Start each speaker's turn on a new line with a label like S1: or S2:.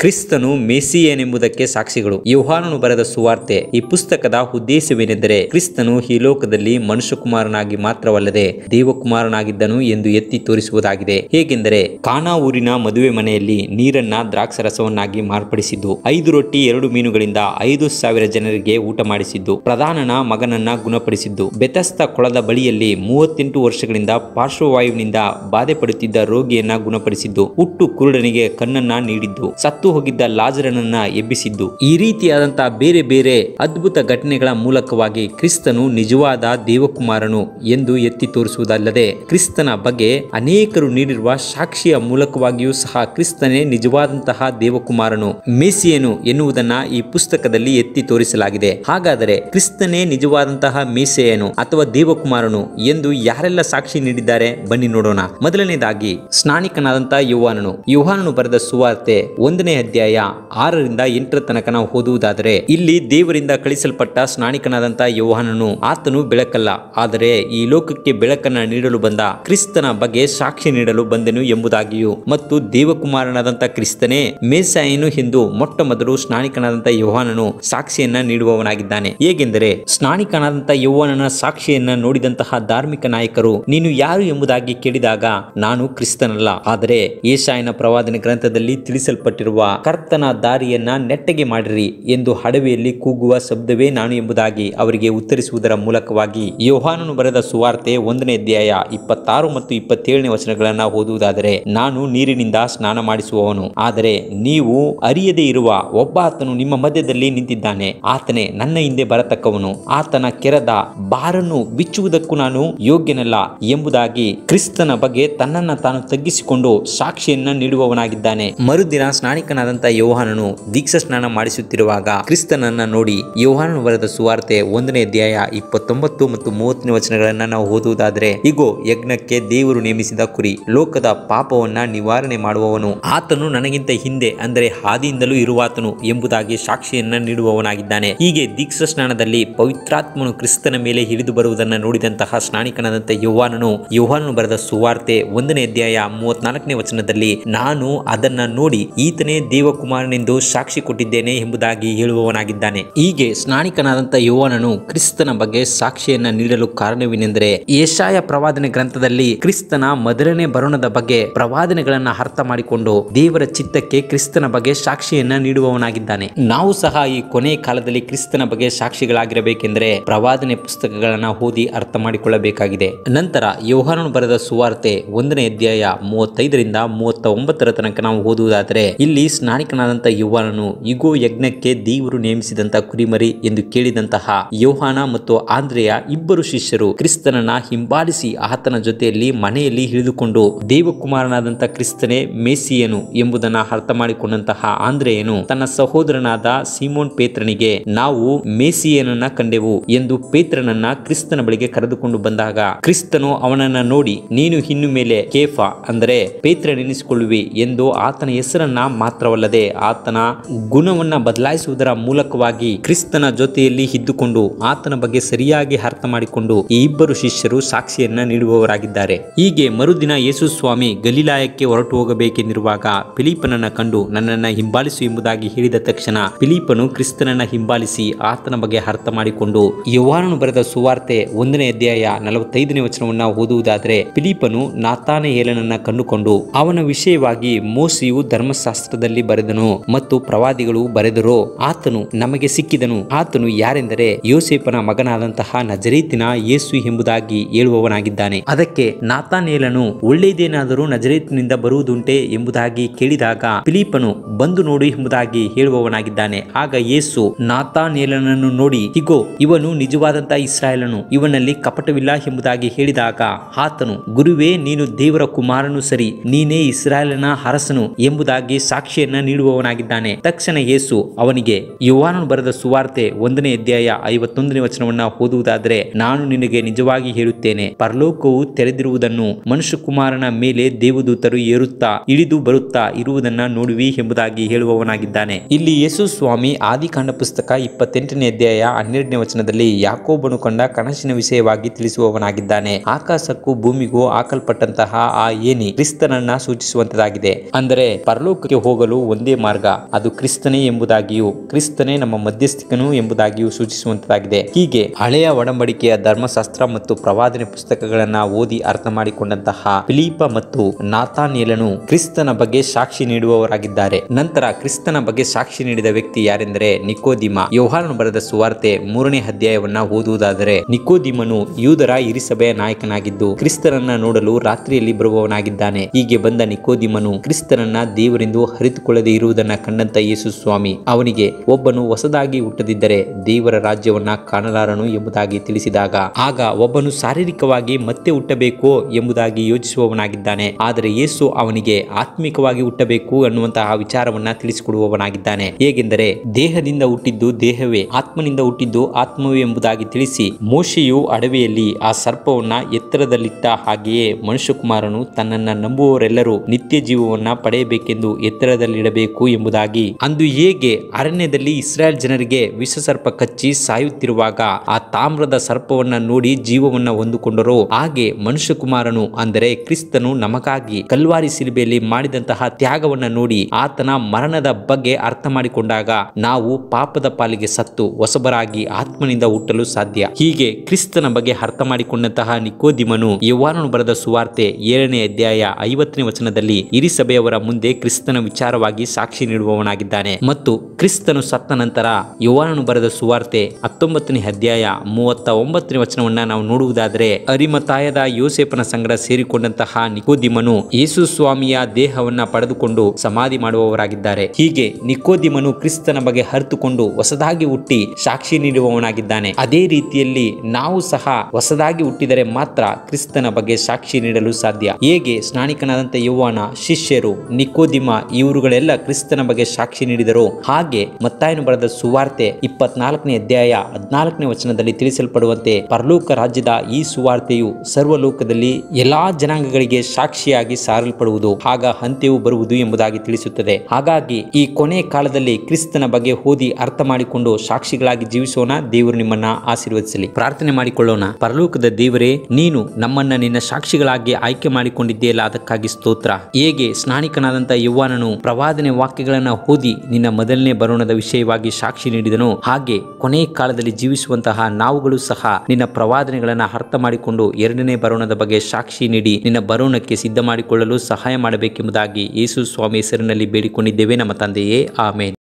S1: ಕ್ರಿಸ್ತನು ಮೆಸ್ಸಿಯನೆಂಬುದಕ್ಕೆ ಸಾಕ್ಷಿಗಳು ಯೋಹಾನನು ಬರೆದ ಸುವಾರ್ತೆ ಈ ಪುಸ್ತಕದ ಉದ್ದೇಶವೇನೆಂದರೆ ಕ್ರಿಸ್ತನು ಈ ಲೋಕದಲ್ಲಿ ಮನುಷ್ಯಕುಮಾರನಾಗಿ ಮಾತ್ರವಲ್ಲದೆ ದೇವಕುಮಾರನಾಗಿದ್ದನು ಎಂದು ಎತ್ತಿ ತೋರಿಸುವುದಾಗಿದೆ ಹೇಗೆಂದರೆ ಕಾನಾ ಊರಿನ ಮದುವೆ ಮನೆಯಲ್ಲಿ ನೀರನ್ನ ದ್ರಾಕ್ಷರಸವನ್ನಾಗಿ ಮಾರ್ಪಡಿಸಿದ್ದು ಐದು ರೊಟ್ಟಿ ಎರಡು ಮೀನುಗಳಿಂದ ಐದು ಸಾವಿರ ಜನರಿಗೆ ಊಟ ಮಾಡಿಸಿದ್ದು ಪ್ರಧಾನನ ಮಗನನ್ನ ಗುಣಪಡಿಸಿದ್ದು ಬೆತಸ್ತ ಕೊಳದ ಬಳಿಯಲ್ಲಿ ಮೂವತ್ತೆಂಟು ವರ್ಷಗಳಿಂದ ಪಾರ್ಶ್ವವಾಯುವಿನಿಂದ ಬಾಧೆ ಪಡುತ್ತಿದ್ದ ರೋಗಿಯನ್ನ ಗುಣಪಡಿಸಿದ್ದು ಹುಟ್ಟು ಕುರುಡನಿಗೆ ಕಣ್ಣನ್ನ ನೀಡಿದ್ದು ಸತ್ತು ಹೋಗಿದ್ದ ಲಾಜರನನ್ನ ಎಬ್ಬಿಸಿದ್ದು ಈ ರೀತಿಯಾದಂತಹ ಬೇರೆ ಬೇರೆ ಅದ್ಭುತ ಘಟನೆಗಳ ಮೂಲಕವಾಗಿ ಕ್ರಿಸ್ತನು ನಿಜವಾದ ದೇವಕುಮಾರನು ಎಂದು ಎತ್ತಿ ತೋರಿಸುವುದಲ್ಲದೆ ಕ್ರಿಸ್ತನ ಬಗ್ಗೆ ಅನೇಕರು ನೀಡಿರುವ ಸಾಕ್ಷಿಯ ಮೂಲಕವಾಗಿಯೂ ಸಹ ಕ್ರಿಸ್ತನೇ ನಿಜವಾದಂತಹ ದೇವಕುಮಾರನು ಮೇಸಿಯನು ಎನ್ನುವುದನ್ನ ಈ ಪುಸ್ತಕದಲ್ಲಿ ಎತ್ತಿ ತೋರಿಸಲಾಗಿದೆ ಹಾಗಾದರೆ ಕ್ರಿಸ್ತನೇ ನಿಜವಾದಂತಹ ಮೇಸೆಯನು ಅಥವಾ ದೇವಕುಮಾರನು ಎಂದು ಯಾರೆಲ್ಲ ಸಾಕ್ಷಿ ನೀಡಿದ್ದಾರೆ ಬನ್ನಿ ನೋಡೋಣ ಮೊದಲನೇದಾಗಿ ಸ್ನಾನಿಕನಾದಂತಹ ಯುವಾನನು ಯುವಾನನು ಬರೆದ ಸುವಾರ್ತೆ ಒಂದನೇ ಅಧ್ಯಾಯ ಆರರಿಂದ ಎಂಟರ ತನಕ ನಾವು ಓದುವುದಾದರೆ ಇಲ್ಲಿ ದೇವರಿಂದ ಕಳಿಸಲ್ಪಟ್ಟ ಸ್ನಾನಿಕನಾದಂತಹ ಯೋಹಾನನು ಆತನು ಬೆಳಕಲ್ಲ ಆದರೆ ಈ ಲೋಕಕ್ಕೆ ಬೆಳಕನ್ನ ನೀಡಲು ಬಂದ ಕ್ರಿಸ್ತನ ಬಗ್ಗೆ ಸಾಕ್ಷಿ ನೀಡಲು ಬಂದೆನು ಎಂಬುದಾಗಿಯೂ ಮತ್ತು ದೇವಕುಮಾರನಾದಂಥ ಕ್ರಿಸ್ತನೇ ಮೇಸಾಯನು ಎಂದು ಮೊಟ್ಟ ಮೊದಲು ಸ್ನಾನಿಕನಾದಂಥ ಯೋಹಾನನು ಸಾಕ್ಷಿಯನ್ನ ನೀಡುವವನಾಗಿದ್ದಾನೆ ಹೇಗೆಂದರೆ ಸ್ನಾನಿಕನಾದಂಥ ಯೌವನನ ಸಾಕ್ಷಿಯನ್ನ ನೋಡಿದಂತಹ ಧಾರ್ಮಿಕ ನಾಯಕರು ನೀನು ಯಾರು ಎಂಬುದಾಗಿ ಕೇಳಿದಾಗ ನಾನು ಕ್ರಿಸ್ತನಲ್ಲ ಆದರೆ ಏಷಾಯನ ಪ್ರವಾದನೆ ಗ್ರಂಥದಲ್ಲಿ ತಿಳಿಸಲ್ಪಟ್ಟಿರುವ ಕರ್ತನ ದಾರಿಯನ್ನ ನೆಟ್ಟಗೆ ಮಾಡಿರಿ ಎಂದು ಹಡವೆಯಲ್ಲಿ ಕೂಗುವ ಶಬ್ದವೇ ನಾನು ಎಂಬುದಾಗಿ ಅವರಿಗೆ ಉತ್ತರಿಸುವುದರ ಮೂಲಕವಾಗಿ ಯೋಹಾನನು ಬರೆದ ಸುವಾರ್ತೆ ಒಂದನೇ ಅಧ್ಯಾಯ ಇಪ್ಪತ್ತಾರು ಮತ್ತು ಇಪ್ಪತ್ತೇಳನೇ ವಚನಗಳನ್ನ ಓದುವುದಾದರೆ ನಾನು ನೀರಿನಿಂದ ಸ್ನಾನ ಮಾಡಿಸುವವನು ಆದರೆ ನೀವು ಅರಿಯದೇ ಇರುವ ಒಬ್ಬ ಆತನು ನಿಮ್ಮ ಮಧ್ಯದಲ್ಲಿ ನಿಂತಿದ್ದಾನೆ ಆತನೇ ನನ್ನ ಹಿಂದೆ ಬರತಕ್ಕವನು ಆತನ ಕೆರದ ಬಾರನ್ನು ಬಿಚ್ಚುವುದಕ್ಕೂ ನಾನು ಯೋಗ್ಯನಲ್ಲ ಎಂಬುದಾಗಿ ಕ್ರಿಸ್ತನ ಬಗ್ಗೆ ತನ್ನನ್ನ ತಾನು ತಗ್ಗಿಸಿಕೊಂಡು ಸಾಕ್ಷಿಯನ್ನ ನೀಡುವವನಾಗಿದ್ದಾನೆ ಮರುದಿನ ಸ್ನಾನಿಕನಾದಂತ ಯೋಹಾನನು ದೀಕ್ಷಾ ಸ್ನಾನ ಮಾಡಿಸುತ್ತಿರುವಾಗ ಕ್ರಿಸ್ತನನ್ನ ನೋಡಿ ಯೋಹಾನನು ಬರೆದ ಸುವಾರ್ತೆ ಒಂದನೇ ಅಧ್ಯಾಯ ಇಪ್ಪತ್ತೊಂಬತ್ತು ಮತ್ತು ಮೂವತ್ತನೇ ವಚನಗಳನ್ನ ನಾವು ಓದುವುದಾದರೆ ಇಗೋ ಯಜ್ಞಕ್ಕೆ ದೇವರು ನೇಮಿಸಿದ ಕುರಿ ಲೋಕದ ಪಾಪವನ್ನ ನಿವಾರಣೆ ಮಾಡುವವನು ಆತನು ನನಗಿಂತ ಹಿಂದೆ ಅಂದರೆ ಹಾದಿಯಿಂದಲೂ ಇರುವಾತನು ಎಂಬುದಾಗಿ ಸಾಕ್ಷಿಯನ್ನ ನೀಡುವವನಾಗಿದ್ದಾನೆ ಹೀಗೆ ದೀಕ್ಷಾ ಸ್ನಾನದಲ್ಲಿ ಪವಿತ್ರಾತ್ಮನು ಕ್ರಿಸ್ತನ ಮೇಲೆ ಹಿಡಿದು ಬರುವುದನ್ನು ನೋಡಿದಂತಹ ಸ್ನಾನಿಕನಾದಂಥ ಯೋಹಾನನು ಯೋಹಾನನು ಬರೆದ ಸುವಾರ್ತೆ ಒಂದನೇ ಅಧ್ಯಾಯ ಮೂವತ್ನಾಲ್ಕನೇ ವಚನದಲ್ಲಿ ನಾನು ಅದನ್ನ ನೋಡಿ ಈತನೇ ದೇವಕುಮಾರನೆಂದು ಸಾಕ್ಷಿ ಕೊಟ್ಟಿದ್ದೇನೆ ಎಂಬುದಾಗಿ ಹೇಳುವವನಾಗಿದ್ದಾನೆ ಹೀಗೆ ಸ್ನಾನಿಕನಾದಂಥ ಯೋಹಾನನು ಕ್ರಿಸ್ತನ ಬಗ್ಗೆ ಸಾಕ್ಷಿಯನ್ನ ನೀಡಲು ಕಾರಣವೇನೆಂದರೆ ಏಷಾಯ ಪ್ರವಾದನೆ ಗ್ರಂಥದಲ್ಲಿ ಕ್ರಿಸ್ತನ ಮೊದಲನೇ ಬರುಣದ ಬಗ್ಗೆ ಪ್ರವಾದನೆಗಳನ್ನ ಅರ್ಥ ಮಾಡಿಕೊಂಡು ದೇವರ ಚಿತ್ತಕ್ಕೆ ಕ್ರಿಸ್ತನ ಬಗ್ಗೆ ಸಾಕ್ಷಿಯನ್ನ ನೀಡುವವನಾಗಿದ್ದಾನೆ ನಾವು ಸಹ ಈ ಕೊನೆ ಕಾಲದಲ್ಲಿ ಕ್ರಿಸ್ತನ ಬಗ್ಗೆ ಸಾಕ್ಷಿಗಳಾಗಿರಬೇಕೆಂದರೆ ಪ್ರವಾದನೆ ಪುಸ್ತಕಗಳನ್ನ ಓದಿ ಅರ್ಥ ಮಾಡಿಕೊಳ್ಳಬೇಕಾಗಿದೆ ನಂತರ ಯೋಹಾನನು ಬರೆದ ಸುವಾರ್ತೆ ಒಂದನೇ ಅಧ್ಯಾಯ ಮೂವತ್ತೈದರಿಂದ ಮೂವತ್ತ ಒಂಬತ್ತರ ತನಕ ನಾವು ಓದುವುದಾದರೆ ಇಲ್ಲಿ ಸ್ನಾನಿಕನಾದಂಥ ಯೋಹಾನನು ಇಗೋ ಯಜ್ಞಕ್ಕೆ ದೇವರು ನೇಮಿಸಿದಂತ ಕುರಿಮರಿ ಎಂದು ಕೇಳಿದಂತಹ ಯೋಹಾನ ಮತ್ತು ಆಂದ್ರೆಯ ಇಬ್ಬರು ಶಿಷ್ಯರು ಕ್ರಿಸ್ತನನ್ನ ಹಿಂಬಾಲಿಸಿ ಆತನ ಜೊತೆಯಲ್ಲಿ ಮನೆಯಲ್ಲಿ ಹಿಡಿದುಕೊಂಡು ದೇವಕುಮಾರನಾದಂಥ ಕ್ರಿಸ್ತನೇ ಮೇಸಿಯನು ಎಂಬುದನ್ನ ಅರ್ಥ ಮಾಡಿಕೊಂಡಂತಹ ಆಂದ್ರೆಯನು ತನ್ನ ಸಹೋದರನಾದ ಸಿಮೋನ್ ಪೇತ್ರನಿಗೆ ನಾವು ಮೇಸಿಯನನ್ನ ಕಂಡೆವು ಎಂದು ಪೇತ್ರನನ್ನ ಕ್ರಿಸ್ತನ ಬಳಿಗೆ ಕರೆದುಕೊಂಡು ಬಂದಾಗ ಕ್ರಿಸ್ತನು ಅವನನ್ನ ನೋಡಿ ನೀನು ಇನ್ನು ಮೇಲೆ ಕೇಫ ಅಂದರೆ ಪೇತ್ರನೆನಿಸಿಕೊಳ್ಳುವಿ ಎಂದು ಆತನ ಹೆಸರನ್ನ ಮಾತ್ರವಲ್ಲದೆ ಆತನ ಗುಣವನ್ನ ಬದಲಾಯಿಸುವುದರ ಮೂಲಕವಾಗಿ ಕ್ರಿಸ್ತನ ಜೊತೆಯಲ್ಲಿ ಇದ್ದುಕೊಂಡು ಆತನ ಬಗ್ಗೆ ಸರಿಯಾಗಿ ಅರ್ಥ ಮಾಡಿಕೊಂಡು ಈ ಇಬ್ಬರು ಶಿಷ್ಯರು ಸಾಕ್ಷಿಯನ್ನ ನೀಡುವವರಾಗಿದ್ದಾರೆ ಹೀಗೆ ಮರುದಿನ ಯೇಸು ಸ್ವಾಮಿ ಗಲೀಲಾಯಕ್ಕೆ ಹೊರಟು ಹೋಗಬೇಕೆಂದಿರುವಾಗ ಫಿಲಿಪನನ್ನ ಕಂಡು ನನ್ನನ್ನ ಹಿಂಬಾಲಿಸು ಎಂಬುದಾಗಿ ಹೇಳಿದ ತಕ್ಷಣ ಫಿಲಿಪನು ಕ್ರಿಸ್ತನನ್ನ ಹಿಂಬಾಲಿಸಿ ಆತನ ಬಗ್ಗೆ ಅರ್ಥ ಮಾಡಿಕೊಂಡು ಯೋಹಾನನು ಬರೆದ ಸುವಾರ್ತೆ ಒಂದನೇ ಅಧ್ಯಾಯ ನಲವತ್ತೈದನೇ ವಚನವನ್ನ ಓದುವುದಾದರೆ ಫಿಲಿಪನು ನಾತಾನ ಏಲನನ್ನ ಕಂಡುಕೊಂಡು ಅವನ ವಿಷಯವಾಗಿ ಮೋಸಿಯು ಧರ್ಮಶಾಸ್ತ್ರದಲ್ಲಿ ಬರೆದನು ಮತ್ತು ಪ್ರವಾದಿಗಳು ಬರೆದರೋ ಆತನು ನಮಗೆ ಸಿಕ್ಕಿದನು ಆತನು ಯಾರೆಂದರೆ ಯೋಸೇಪನ ಮಗನಾದಂತಹ ನಜರೇತಿನ ಯೇಸು ಎಂಬುದಾಗಿ ಹೇಳುವವನಾಗಿದ್ದಾನೆ ಅದಕ್ಕೆ ನಾತಾನೇಲನು ಒಳ್ಳೆಯದೇನಾದರೂ ನಜರೇತಿನಿಂದ ಬರುವುದುಂಟೆ ಎಂಬುದಾಗಿ ಕೇಳಿದಾಗ ಫಿಲಿಪನು ಬಂದು ನೋಡು ಎಂಬುದಾಗಿ ಹೇಳುವವನಾಗಿದ್ದಾನೆ ಆಗ ಯೇಸು ನಾತಾನೇಲನನ್ನು ನೋಡಿ ಇಗೋ ಇವನು ನಿಜವಾದಂತಹ ಇಸ್ರಾಯೇಲನು ಇವನಲ್ಲಿ ಕಪಟವಿಲ್ಲ ಎಂಬುದಾಗಿ ಹೇಳಿದಾಗ ಆತನು ಗುರುವೇ ನೀನು ದೇವರ ಕುಮಾರನು ಸರಿ ನೀನೇ ಇಸ್ರಾಯೇಲನ ಅರಸನು ಎಂಬುದಾಗಿ ಸಾಕ್ಷಿಯನ್ನ ನೀಡುವವನಾಗಿದ್ದಾನೆ ತಕ್ಷಣ ಯೇಸು ಅವನಿಗೆ ಯೋಹಾನನು ಬರೆದ ಸುವಾರ್ತೆ ಒಂದನೇ ಅಧ್ಯಾಯ ಐವತ್ತೊಂದನೇ ವಚನವನ್ನ ಓದುವುದಾದರೆ ನಾನು ನಿನಗೆ ನಿಜವಾಗಿ ಹೇಳುತ್ತೇನೆ ಪರಲೋಕವು ತೆರೆದಿರುವುದನ್ನು ಮನುಷ್ಯ ಕುಮಾರನ ಮೇಲೆ ದೇವದೂತರು ಏರುತ್ತಾ ಇಳಿದು ಬರುತ್ತಾ ಇರುವುದನ್ನ ನೋಡುವಿ ಎಂಬುದಾಗಿ ಹೇಳುವವನಾಗಿದ್ದಾನೆ ಇಲ್ಲಿ ಯೇಸು ಸ್ವಾಮಿ ಆದಿಕಾಂಡ ಪುಸ್ತಕ ಇಪ್ಪತ್ತೆಂಟನೇ ಅಧ್ಯಾಯ ಹನ್ನೆರಡನೇ ವಚನದಲ್ಲಿ ಯಾಕೋಬನು ಕಂಡ ಕನಸಿನ ವಿಷಯವಾಗಿ ತಿಳಿಸುವವನಾಗಿದ್ದಾನೆ ಆಕಾಶಕ್ಕೂ ಭೂಮಿಗೂ ಹಾಕಲ್ಪಟ್ಟಂತಹ ಆ ಏನಿ ಕ್ರಿಸ್ತನನ್ನ ಸೂಚಿಸುವಂತದಾಗಿದೆ ಅಂದರೆ ಪರಲೋಕಕ್ಕೆ ಹೋಗಲು ಹೋಗಲು ಒಂದೇ ಮಾರ್ಗ ಅದು ಕ್ರಿಸ್ತನೇ ಎಂಬುದಾಗಿಯೂ ಕ್ರಿಸ್ತನೇ ನಮ್ಮ ಮಧ್ಯಸ್ಥಿಕನು ಎಂಬುದಾಗಿಯೂ ಸೂಚಿಸುವಂತದಾಗಿದೆ ಹೀಗೆ ಹಳೆಯ ಒಡಂಬಡಿಕೆಯ ಧರ್ಮಶಾಸ್ತ್ರ ಮತ್ತು ಪ್ರವಾದನೆ ಪುಸ್ತಕಗಳನ್ನ ಓದಿ ಅರ್ಥ ಮಾಡಿಕೊಂಡಂತಹ ಫಿಲಿಪ ಮತ್ತು ನಾಥಾನಿಯಲನು ಕ್ರಿಸ್ತನ ಬಗ್ಗೆ ಸಾಕ್ಷಿ ನೀಡುವವರಾಗಿದ್ದಾರೆ ನಂತರ ಕ್ರಿಸ್ತನ ಬಗ್ಗೆ ಸಾಕ್ಷಿ ನೀಡಿದ ವ್ಯಕ್ತಿ ಯಾರೆಂದರೆ ನಿಕೋದಿಮ ಯೋಹಾನನು ಬರೆದ ಸುವಾರ್ತೆ ಮೂರನೇ ಅಧ್ಯಾಯವನ್ನ ಓದುವುದಾದರೆ ನಿಕೋದಿಮನು ಯೂದರ ಹಿರಿಸಭೆಯ ನಾಯಕನಾಗಿದ್ದು ಕ್ರಿಸ್ತನನ್ನ ನೋಡಲು ರಾತ್ರಿಯಲ್ಲಿ ಬರುವವನಾಗಿದ್ದಾನೆ ಹೀಗೆ ಬಂದ ನಿಕೋದಿಮನು ಕ್ರಿಸ್ತನನ್ನ ದೇವರೆಂದು ಹರಿತುಕೊಳ್ಳದೆ ಇರುವುದನ್ನ ಕಂಡಂತ ಯೇಸು ಸ್ವಾಮಿ ಅವನಿಗೆ ಒಬ್ಬನು ಹೊಸದಾಗಿ ಹುಟ್ಟದಿದ್ದರೆ ದೇವರ ರಾಜ್ಯವನ್ನ ಕಾಣಲಾರನು ಎಂಬುದಾಗಿ ತಿಳಿಸಿದಾಗ ಆಗ ಒಬ್ಬನು ಶಾರೀರಿಕವಾಗಿ ಮತ್ತೆ ಹುಟ್ಟಬೇಕು ಎಂಬುದಾಗಿ ಯೋಚಿಸುವವನಾಗಿದ್ದಾನೆ ಆದರೆ ಯೇಸು ಅವನಿಗೆ ಆತ್ಮಿಕವಾಗಿ ಹುಟ್ಟಬೇಕು ಅನ್ನುವಂತಹ ವಿಚಾರವನ್ನ ತಿಳಿಸಿಕೊಡುವವನಾಗಿದ್ದಾನೆ ಹೇಗೆಂದರೆ ದೇಹದಿಂದ ಹುಟ್ಟಿದ್ದು ದೇಹವೇ ಆತ್ಮನಿಂದ ಹುಟ್ಟಿದ್ದು ಆತ್ಮವೇ ಎಂಬುದಾಗಿ ತಿಳಿಸಿ ಮೋಶೆಯು ಅಡವಿಯಲ್ಲಿ ಆ ಸರ್ಪವನ್ನ ಎತ್ತರದಲ್ಲಿಟ್ಟ ಹಾಗೆಯೇ ಮನುಷ್ಯಕುಮಾರನು ತನ್ನನ್ನ ನಂಬುವವರೆಲ್ಲರೂ ನಿತ್ಯ ಜೀವವನ್ನ ಪಡೆಯಬೇಕೆಂದು ಎತ್ತರದಲ್ಲಿಡಬೇಕು ಎಂಬುದಾಗಿ ಅಂದು ಹೇಗೆ ಅರಣ್ಯದಲ್ಲಿ ಇಸ್ರಾಯೇಲ್ ಜನರಿಗೆ ವಿಷಸರ್ಪ ಕಚ್ಚಿ ಸಾಯುತ್ತಿರುವಾಗ ಆ ತಾಮ್ರದ ಸರ್ಪವನ್ನ ನೋಡಿ ಜೀವವನ್ನ ಹೊಂದಿಕೊಂಡರೋ ಹಾಗೆ ಮನುಷ್ಯಕುಮಾರನು ಅಂದರೆ ಕ್ರಿಸ್ತನು ನಮಗಾಗಿ ಕಲ್ವಾರಿ ಸಿಲುಬೆಯಲ್ಲಿ ಮಾಡಿದಂತಹ ತ್ಯಾಗವನ್ನ ನೋಡಿ ಆತನ ಮರಣದ ಬಗ್ಗೆ ಅರ್ಥ ಮಾಡಿಕೊಂಡಾಗ ನಾವು ಪಾಪದ ಪಾಲಿಗೆ ಸತ್ತು ಹೊಸಬರಾಗಿ ಆತ್ಮನಿಂದ ಹುಟ್ಟಲು ಸಾಧ್ಯ ಹೀಗೆ ಕ್ರಿಸ್ತನ ಬಗ್ಗೆ ಅರ್ಥ ಮಾಡಿಕೊಂಡಂತಹ ನಿಕೋದಿಮನು ಯೌವಾನನು ಬರೆದ ಸುವಾರ್ತೆ ಏಳನೇ ಅಧ್ಯಾಯ ಐವತ್ತನೇ ವಚನದಲ್ಲಿ ಹಿರಿಸಭೆಯವರ ಮುಂದೆ ಕ್ರಿಸ್ತನ ವಿಚಾರವಾಗಿ ಸಾಕ್ಷಿ ನೀಡುವವನಾಗಿದ್ದಾನೆ ಮತ್ತು ಕ್ರಿಸ್ತನು ಸತ್ತ ನಂತರ ಯೌವಾನನು ಬರೆದ ಸುವಾರ್ತೆ ಹತ್ತೊಂಬತ್ತನೇ ಅಧ್ಯಾಯ ಮೂವತ್ತ ಒಂಬತ್ತನೇ ವಚನವನ್ನ ನಾವು ನೋಡುವುದಾದರೆ ಅರಿಮತಾಯದ ಯೋಸೇಪನ ಸಂಗಡ ಸೇರಿಕೊಂಡಂತಹ ನಿಕೋದಿಮನು ಯೇಸು ಸ್ವಾಮಿಯ ದೇಹವನ್ನ ಪಡೆದುಕೊಂಡು ಸಮಾಧಿ ಮಾಡುವವರಾಗಿದ್ದಾರೆ ಹೀಗೆ ನಿಕೋದಿಮನು ಕ್ರಿಸ್ತನ ಬಗ್ಗೆ ಹರಿತುಕೊಂಡು ಹೊಸದಾಗಿ ಹುಟ್ಟಿ ಸಾಕ್ಷಿ ನೀಡುವವನಾಗಿದ್ದಾನೆ ಅದೇ ರೀತಿಯಲ್ಲಿ ನಾವು ಸಹ ಹೊಸದಾಗಿ ಹುಟ್ಟಿದರೆ ಮಾತ್ರ ಕ್ರಿಸ್ತನ ಬಗ್ಗೆ ಸಾಕ್ಷಿ ನೀಡಲು ಸಾಧ್ಯ ಹೇಗೆ ಸ್ನಾನಿಕನಾದಂಥ ಯೌವಾನ ಶಿಷ್ಯರು ನಿಕೋದಿಮ ಇವರುಗಳೆಲ್ಲ ಕ್ರಿಸ್ತನ ಬಗ್ಗೆ ಸಾಕ್ಷಿ ನೀಡಿದರು ಹಾಗೆ ಮತ್ತಾಯನು ಬರೆದ ಸುವಾರ್ತೆ ಇಪ್ಪತ್ನಾಲ್ಕನೇ ಅಧ್ಯಾಯ ಹದಿನಾಲ್ಕನೇ ವಚನದಲ್ಲಿ ತಿಳಿಸಲ್ಪಡುವಂತೆ ಪರಲೋಕ ರಾಜ್ಯದ ಈ ಸುವಾರ್ತೆಯು ಸರ್ವಲೋಕದಲ್ಲಿ ಎಲ್ಲಾ ಜನಾಂಗಗಳಿಗೆ ಸಾಕ್ಷಿಯಾಗಿ ಸಾರಲ್ಪಡುವುದು ಆಗ ಅಂತ್ಯವು ಬರುವುದು ಎಂಬುದಾಗಿ ತಿಳಿಸುತ್ತದೆ ಹಾಗಾಗಿ ಈ ಕೊನೆ ಕಾಲದಲ್ಲಿ ಕ್ರಿಸ್ತನ ಬಗ್ಗೆ ಓದಿ ಅರ್ಥ ಮಾಡಿಕೊಂಡು ಸಾಕ್ಷಿಗಳಾಗಿ ಜೀವಿಸೋಣ ದೇವರು ನಿಮ್ಮನ್ನ ಆಶೀರ್ವದಿಸಲಿ ಪ್ರಾರ್ಥನೆ ಮಾಡಿಕೊಳ್ಳೋಣ ಪರಲೋಕದ ದೇವರೇ ನೀನು ನಮ್ಮನ್ನ ನಿನ್ನ ಸಾಕ್ಷಿಗಳಾಗಿ ಆಯ್ಕೆ ಮಾಡಿಕೊಂಡಿದ್ದೀಯಲ್ಲ ಅದಕ್ಕಾಗಿ ಸ್ತೋತ್ರ ಹೇಗೆ ಸ್ನಾನಿಕನಾದಂಥ ಯೌವಾನನು ಪ್ರವಾದನೆ ವಾಕ್ಯಗಳನ್ನ ಓದಿ ನಿನ್ನ ಮೊದಲನೇ ಬರೋಣದ ವಿಷಯವಾಗಿ ಸಾಕ್ಷಿ ನೀಡಿದನು ಹಾಗೆ ಕೊನೆ ಕಾಲದಲ್ಲಿ ಜೀವಿಸುವಂತಹ ನಾವುಗಳು ಸಹ ನಿನ್ನ ಪ್ರವಾದನೆಗಳನ್ನ ಅರ್ಥ ಮಾಡಿಕೊಂಡು ಎರಡನೇ ಬರೋಣದ ಬಗ್ಗೆ ಸಾಕ್ಷಿ ನೀಡಿ ನಿನ್ನ ಬರೋಣಕ್ಕೆ ಸಿದ್ಧ ಮಾಡಿಕೊಳ್ಳಲು ಸಹಾಯ ಮಾಡಬೇಕೆಂಬುದಾಗಿ ಯೇಸು ಸ್ವಾಮಿ ಹೆಸರಿನಲ್ಲಿ ಬೇಡಿಕೊಂಡಿದ್ದೇವೆ ನಮ್ಮ ತಂದೆಯೇ ಆಮೇನ್